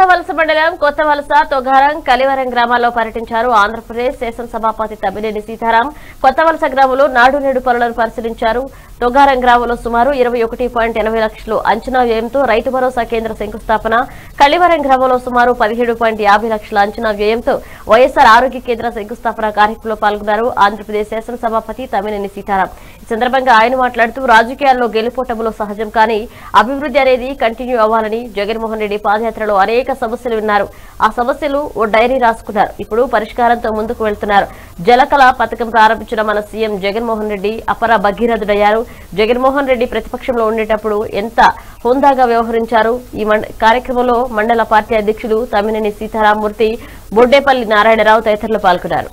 వలస మండలం కొత్త వలస తొగారం కలివరం గ్రామాల్లో పర్యటించారు ఆంధ్రప్రదేశ్ శాసనసభాపతి తమ్మినేని సీతారాం కొత్త వలస గ్రామంలో నాడు నేడు పనులను పరిశీలించారు తొగారం గ్రామంలో సుమారు ఇరవై ఒకటి పాయింట్ ఎనభై లక్షలు అంచనా వ్యయంతో రైతు భరోసా కేంద్ర శంకుస్థాపన కలివరం గ్రామంలో సుమారు పదిహేడు పాయింట్ యాభై లక్షల అంచనా వ్యయంతో వైఎస్ఆర్ ఆరోగ్య కేంద్ర శంకుస్థాపన కార్యక్రమంలో పాల్గొన్నారు ఆంధ్రప్రదేశ్ శాసనసభాపతి తమ్మినేని సీతారాం ఈ సందర్భంగా ఆయన మాట్లాడుతూ రాజకీయాల్లో గెలుపోటములు సహజం కానీ అభివృద్ధి అనేది కంటిన్యూ అవ్వాలని జగన్మోహన్ రెడ్డి పాదయాత్రలో అనేక సమస్యలు విన్నారు ఆ సమస్యలు ఓ డైరీ రాసుకున్నారు ఇప్పుడు పరిష్కారంతో ముందుకు వెళ్తున్నారు జలకళ పథకం ప్రారంభించిన మన సీఎం జగన్మోహన్ రెడ్డి అపర భగీరథుడయ్యారు జగన్మోహన్ రెడ్డి ప్రతిపక్షంలో ఉండేటప్పుడు ఎంత హుందాగా వ్యవహరించారు ఈ మండ- కార్యక్రమంలో మండల పార్టీ అధ్యక్షులు తమ్మినేని సీతారామూర్తి బొడ్డేపల్లి నారాయణరావు తదితరులు పాల్గొన్నారు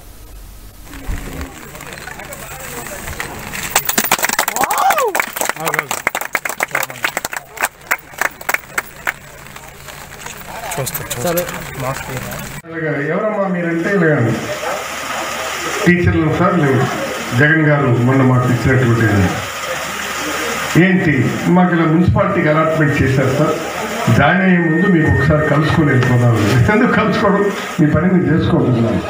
ఇలాగ ఎవరమ్మా మీరంటే ఇలాగ టీచర్లు సార్ లేవు జగన్ గారు మొన్న మాకు ఇచ్చినటువంటి ఏంటి మాకు ఇలా మున్సిపాలిటీకి అలాట్మెంట్ చేశారు సార్ జాయిన్ అయ్యే ముందు మీకు ఒకసారి కలుసుకొని వెళ్ళిపోదాం ఎందుకు కలుసుకోవడం మీ పని మీరు చేసుకుంటున్నాను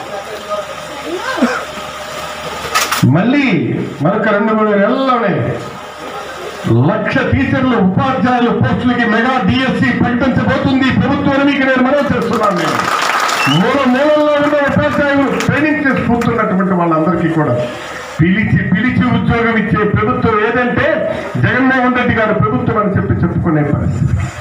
మళ్ళీ మరొక రెండు మూడు నెలల్లోనే లక్ష టీచర్లు ఉపాధ్యాయులు పోస్టులకి మెగా డిఎస్సి ప్రకటించబోతుంది ప్రభుత్వం మీకు నేను మనవి చేస్తున్నాను నేను మూల మూలల్లో ఉన్న ఉపాధ్యాయులు ట్రైనింగ్ చేసుకుంటున్నటువంటి వాళ్ళందరికీ కూడా పిలిచి పిలిచి ఉద్యోగం ఇచ్చే ప్రభుత్వం ఏదంటే జగన్మోహన్ రెడ్డి గారు ప్రభుత్వం అని చెప్పి చెప్పుకునే పరిస్థితి